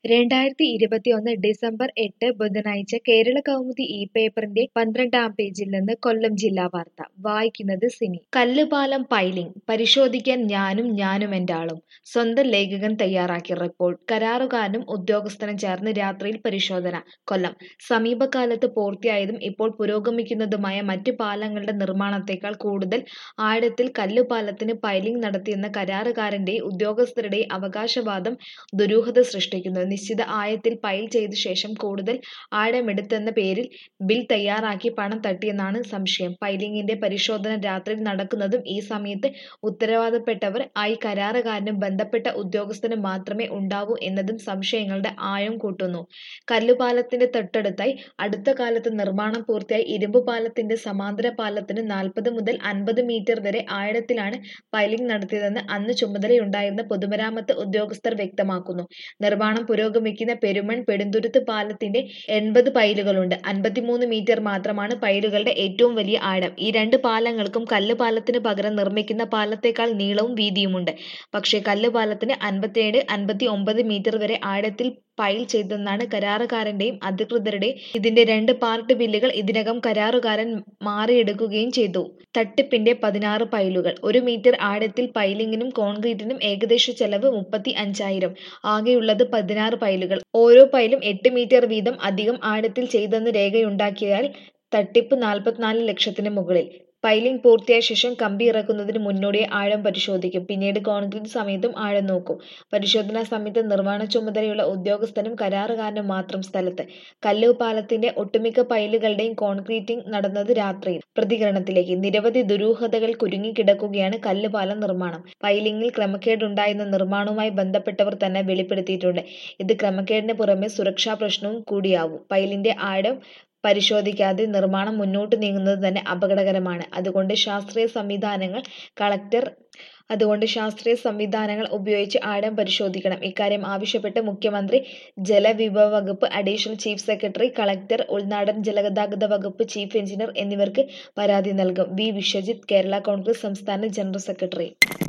രണ്ടായിരത്തി ഇരുപത്തിയൊന്ന് ഡിസംബർ എട്ട് ബുധനാഴ്ച കേരള കൗമുദി ഈ പേപ്പറിന്റെ പന്ത്രണ്ടാം പേജിൽ നിന്ന് കൊല്ലം ജില്ലാ വാർത്ത വായിക്കുന്നത് സിനി കല്ലുപാലം പൈലിംഗ് പരിശോധിക്കാൻ ഞാനും ഞാനും എൻ്റെ ആളും സ്വന്തം ലേഖകൻ തയ്യാറാക്കിയ റിപ്പോർട്ട് കരാറുകാരനും ഉദ്യോഗസ്ഥനും ചേർന്ന് രാത്രിയിൽ പരിശോധന കൊല്ലം സമീപകാലത്ത് പൂർത്തിയായതും ഇപ്പോൾ പുരോഗമിക്കുന്നതുമായ മറ്റു പാലങ്ങളുടെ നിർമ്മാണത്തേക്കാൾ കൂടുതൽ ആഴത്തിൽ കല്ലുപാലത്തിന് പൈലിംഗ് നടത്തിയെന്ന കരാറുകാരന്റെയും ഉദ്യോഗസ്ഥരുടെയും അവകാശവാദം ദുരൂഹത സൃഷ്ടിക്കുന്നു നിശ്ചിത ആഴത്തിൽ പൈൽ ചെയ്ത ശേഷം കൂടുതൽ ആഴമെടുത്തെന്ന പേരിൽ ബിൽ തയ്യാറാക്കി പണം തട്ടിയെന്നാണ് സംശയം പൈലിംഗിന്റെ പരിശോധന രാത്രിയിൽ നടക്കുന്നതും ഈ സമയത്ത് ഉത്തരവാദപ്പെട്ടവർ ആയി കരാറുകാരനും ബന്ധപ്പെട്ട ഉദ്യോഗസ്ഥനും മാത്രമേ ഉണ്ടാവൂ എന്നതും സംശയങ്ങളുടെ ആഴം കൂട്ടുന്നു കല്ലുപാലത്തിന്റെ തൊട്ടടുത്തായി അടുത്ത കാലത്ത് നിർമ്മാണം പൂർത്തിയായ ഇരുമ്പ് പാലത്തിന്റെ സമാന്തര പാലത്തിന് നാൽപ്പത് മുതൽ അൻപത് മീറ്റർ വരെ ആഴത്തിലാണ് പൈലിംഗ് നടത്തിയതെന്ന് അന്ന് ചുമതലയുണ്ടായിരുന്ന പൊതുമരാമത്ത് ഉദ്യോഗസ്ഥർ വ്യക്തമാക്കുന്നു നിർമ്മാണം പുരോഗമിക്കുന്ന പെരുമൺ പെടുന്തുരുത്ത് പാലത്തിന്റെ എൺപത് പൈലുകളുണ്ട് അൻപത്തിമൂന്ന് മീറ്റർ മാത്രമാണ് പൈലുകളുടെ ഏറ്റവും വലിയ ആഴം ഈ രണ്ട് പാലങ്ങൾക്കും കല്ല് പാലത്തിന് പകരം നിർമ്മിക്കുന്ന പാലത്തേക്കാൾ നീളവും വീതിയുമുണ്ട് പക്ഷേ കല്ല് പാലത്തിന് അൻപത്തിയേഴ് അൻപത്തി ഒമ്പത് മീറ്റർ വരെ ആഴത്തിൽ പൈൽ ചെയ്തെന്നാണ് കരാറുകാരന്റെയും അധികൃതരുടെയും ഇതിന്റെ രണ്ട് പാർട്ട് ബില്ലുകൾ ഇതിനകം കരാറുകാരൻ മാറിയെടുക്കുകയും ചെയ്തു തട്ടിപ്പിന്റെ പതിനാറ് പൈലുകൾ ഒരു മീറ്റർ ആഴത്തിൽ പൈലിങ്ങിനും കോൺക്രീറ്റിനും ഏകദേശ ചെലവ് മുപ്പത്തി അഞ്ചായിരം ആകെയുള്ളത് പതിനാറ് പൈലുകൾ ഓരോ പൈലും എട്ട് മീറ്റർ വീതം അധികം ആഴത്തിൽ ചെയ്തെന്ന് രേഖയുണ്ടാക്കിയാൽ തട്ടിപ്പ് നാൽപ്പത്തിനാല് ലക്ഷത്തിന് മുകളിൽ പൈലിംഗ് പൂർത്തിയായ ശേഷം കമ്പി ഇറക്കുന്നതിന് മുന്നോടിയായി ആഴം പരിശോധിക്കും പിന്നീട് കോൺക്രീറ്റ് സമയത്തും ആഴം നോക്കും പരിശോധനാ സമയത്ത് നിർമ്മാണ ചുമതലയുള്ള ഉദ്യോഗസ്ഥനും കരാറുകാരനും മാത്രം സ്ഥലത്ത് കല്ലു പാലത്തിന്റെ ഒട്ടുമിക്ക പൈലുകളുടെയും കോൺക്രീറ്റിംഗ് നടന്നത് രാത്രിയിൽ പ്രതികരണത്തിലേക്ക് നിരവധി ദുരൂഹതകൾ കുരുങ്ങിക്കിടക്കുകയാണ് കല്ലുപാലം നിർമ്മാണം പൈലിംഗിൽ ക്രമക്കേടുണ്ടായെന്ന നിർമ്മാണവുമായി ബന്ധപ്പെട്ടവർ തന്നെ വെളിപ്പെടുത്തിയിട്ടുണ്ട് ഇത് ക്രമക്കേടിന് പുറമെ സുരക്ഷാ പ്രശ്നവും കൂടിയാവും പൈലിന്റെ ആഴം പരിശോധിക്കാതെ നിർമ്മാണം മുന്നോട്ട് നീങ്ങുന്നത് തന്നെ അപകടകരമാണ് അതുകൊണ്ട് ശാസ്ത്രീയ സംവിധാനങ്ങൾ കളക്ടർ അതുകൊണ്ട് ശാസ്ത്രീയ സംവിധാനങ്ങൾ ഉപയോഗിച്ച് ആഴം പരിശോധിക്കണം ഇക്കാര്യം ആവശ്യപ്പെട്ട് മുഖ്യമന്ത്രി ജലവിഭവ വകുപ്പ് അഡീഷണൽ ചീഫ് സെക്രട്ടറി കളക്ടർ ഉൾനാടൻ ജലഗതാഗത വകുപ്പ് ചീഫ് എഞ്ചിനീയർ എന്നിവർക്ക് പരാതി നൽകും വി വിശ്വജിത്ത് കേരള കോൺഗ്രസ് സംസ്ഥാന ജനറൽ സെക്രട്ടറി